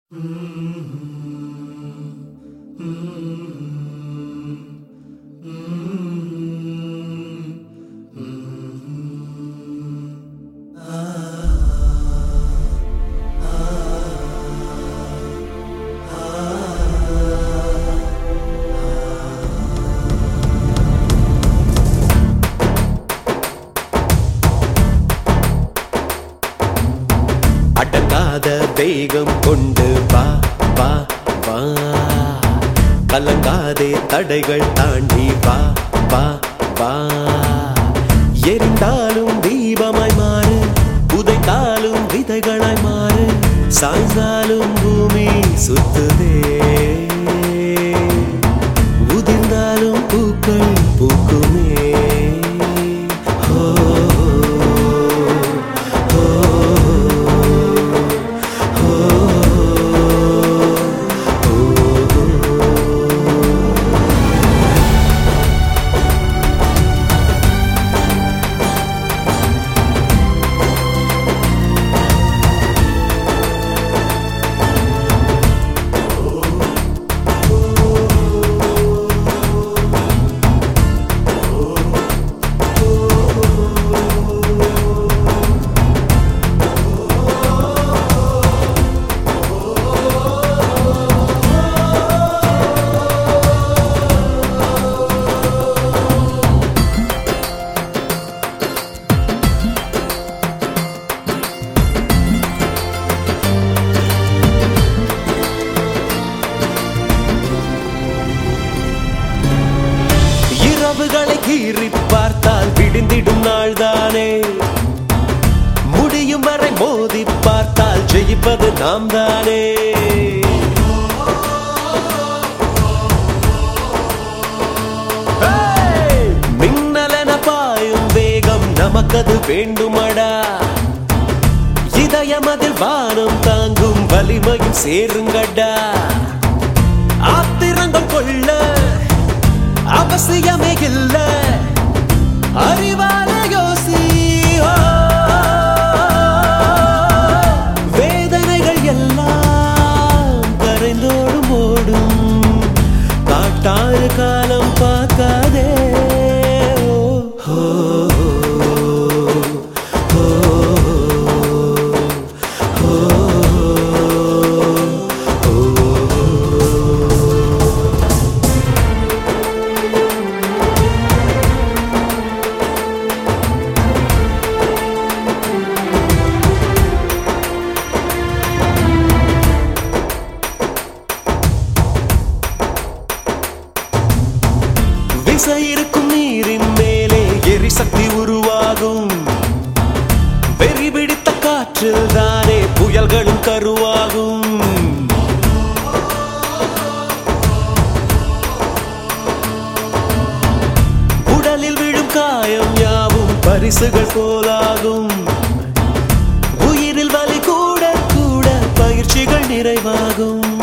அடங்காத வேகம் கொண்டு வா வா வா கலங்காதே தடைகள் தாண்டி வா வா வா எரிந்தாலும் தீபமாய் மாறு புதைத்தாலும் விதைகளாய் மாறு சாய்ந்தாலும் பூமி சுத்துதே உதிர்ந்தாலும் பூக்கள் பூக்குமே ஓ இரவுகளை கீறி பார்த்தால் விடிந்திடும் நாள்தானே முடியும் வரை மோதி பார்த்தால் ஜெயிப்பது நாம் தானே ஏய்! மின்னலென பாயும் வேகம் நமக்கது வேண்டுமடா இதயம் அதில் வானம் தாங்கும் வலிமையும் சேருங்கடா ஆத்திரங்கள் கொள்ள அவசியமே இல்ல அறிவால யோசி ஓ. வேதனைகள் எல்லாம் கரைந்தோடும் ஓடும் காட்டாறு காலம் பார்க்காதே ஓ. விசை இருக்கும் நீரின் மேலே எரிசக்தி உருவாகும் வெறி பிடித்த காற்றில் தானே புயல்களும் கருவாகும் உடலில் விழும் காயம் யாவும் பரிசுகள் போலாகும் உயிரில் வலி கூட கூட பயிற்சிகள் நிறைவாகும்